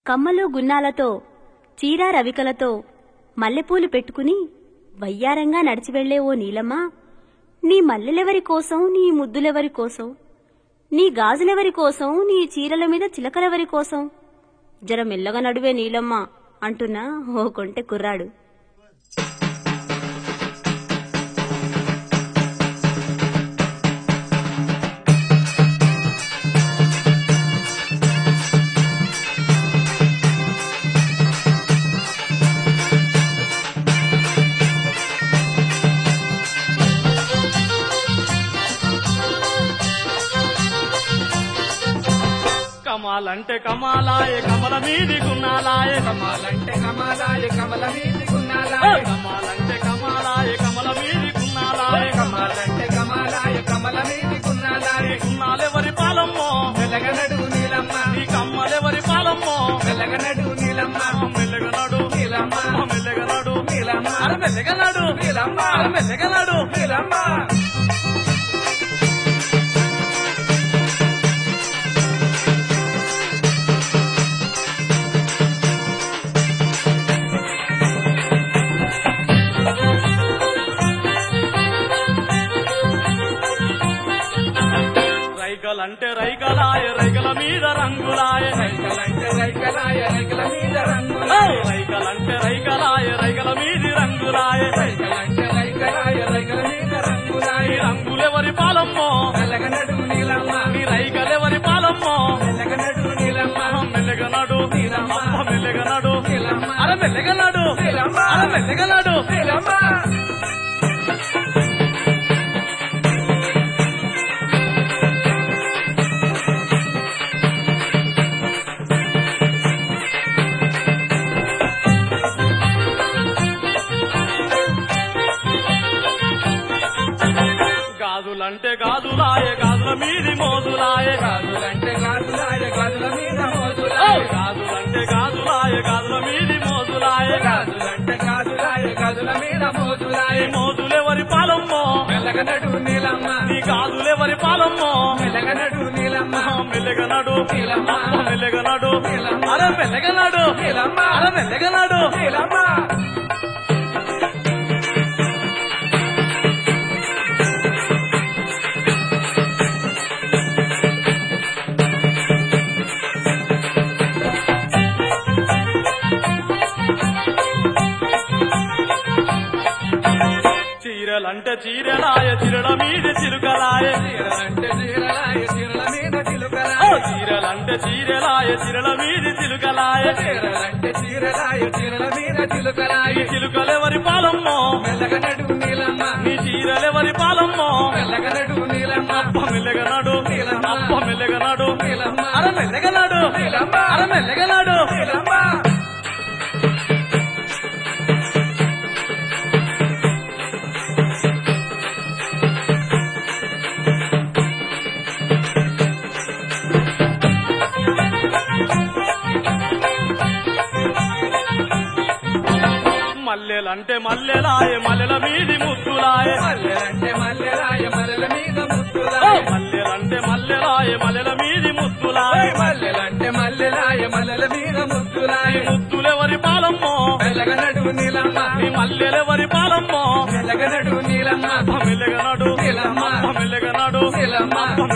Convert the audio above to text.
కమ్మలు గున్నాలతో చీర రవికలతో మల్లెపూలు పెట్టుకుని వయ్యారంగా నడిచి వెళ్లే ఓ నీలమ్మ నీ మల్లెలెవరి కోసం నీ ముద్దులెవరి కోసం నీ గాజులెవరి కోసం నీ చీరల మీద చిలకలెవరి కోసం జర మెల్లగా నడువే నీలమ్మ అంటున్నా ఓ కొంటె కుర్రాడు కమాలంటే కమాలాయే కమల మీది గున్నాలాయే కమాలంటే కమలాయ కమల మీది ఏ గున్నాలాయ కమాలంటే కమాలాయే కమల మీది గున్నాలాయే కమాలంటే కమలాయ కమల మీది గున్నాలాయ గున్నాలెవరి పాలమ్మో వెలగనడు నీలమ్మ నీ కమ్మలెవరి పాలమ్మో వెలగనడు నీలమ్మ మెల్లగనాడు నీలమ్మ మెల్లగనాడు నీలమ్మ అరే మెల్లగనాడు నీలమ్మ అరే మెల్లగనాడు నీలమ్మ రైగలంటే రైగలాయే రైగల మీద రంగులాయే రైకలంటే రైకలాయ రైకల మీద ఏ రంగులాయ రైగలంటే రైగలాయే రైగల మీది రంగులాయే రైకలంటే రైకలాయ రైకల మీద నీ రంగులాయ రంగులెవరి పాలమ్మో వెలగనడు నీలమ్మ నీ రైగలెవరి పాలమ్మో వెలగనడు నీలమ్మ మెల్లగనాడు నీలమ్మ అబ్బ మెల్లగనాడు నీలమ్మ అరే మెల్లగనాడు నీలమ్మ అరే మెల్లగనాడు నీలమ్మ గాజులంటే గాజులాయే గాజుల మీది మోజులాయే గాజులంటే గాజులాయ గాజుల మీద ఏ మోజులాయ గాజులంటే గాజులాయే గాజుల మీది మోజులాయే గాజులంటే గాజులాయ గాజుల మీద మోజులాయ నీ మోజులెవరి పాలమ్మో మెల్లగనడు నీలమ్మ నీ గాజులెవరి పాలమ్మో మెల్లగనడు నీలమ్మ మెల్లగనాడు నీలమ్మ అబ్బ మెల్లగనాడు నీలమ్మ అరే మెల్లగనాడు నీలమ్మ అరే మెల్లగనాడు నీలమ్మ చీరలంటే చీరలాయ చిరల మీది చిలుకలాయ చీరలంటే చీరలాయ చీరల మీద ఓ చిలుకలాయ చీరలంటే చీరలాయ చిరల మీది చిలుకలాయ చీరలంటే చీరలాయ చీరల మీద నీ చిలుకలాయ చిలుకలెవరి పాలమ్మో మెల్లగనడు నీలమ్మ నీ చీరలెవరి పాలమ్మో మెల్లగనడు నీలమ్మ అబ్బ మెల్లగనాడు నీలమ్మ. అబ్బ మెల్లగనాడు నీలమ్మ అరే మెల్లగనాడు నీలమ్మ అరే మెల్లగనాడు నీలమ్మ మల్లెలంటే మల్లెలాయే మల్లెల మీది ముద్దులాయే మల్లెలంటే మల్లెలాయ మల్లెల మీద ఓ ముద్దులాయ మల్లెలంటే మల్లెలాయే మల్లెల మీది ముద్దులాయే మల్లెలంటే మల్లెలాయ మల్లెల మీద ముద్దులాయ ముద్దులెవరి పాలమ్మో మెల్లగనడు నీలమ్మ నీ మల్లెలెవరి పాలమ్మో మెల్లగనడు నీలమ్మ అబ్బ మెల్లగనాడు నీలమ్మ అబ్బ మెల్లగనాడు నీలమ్మ అబ్బ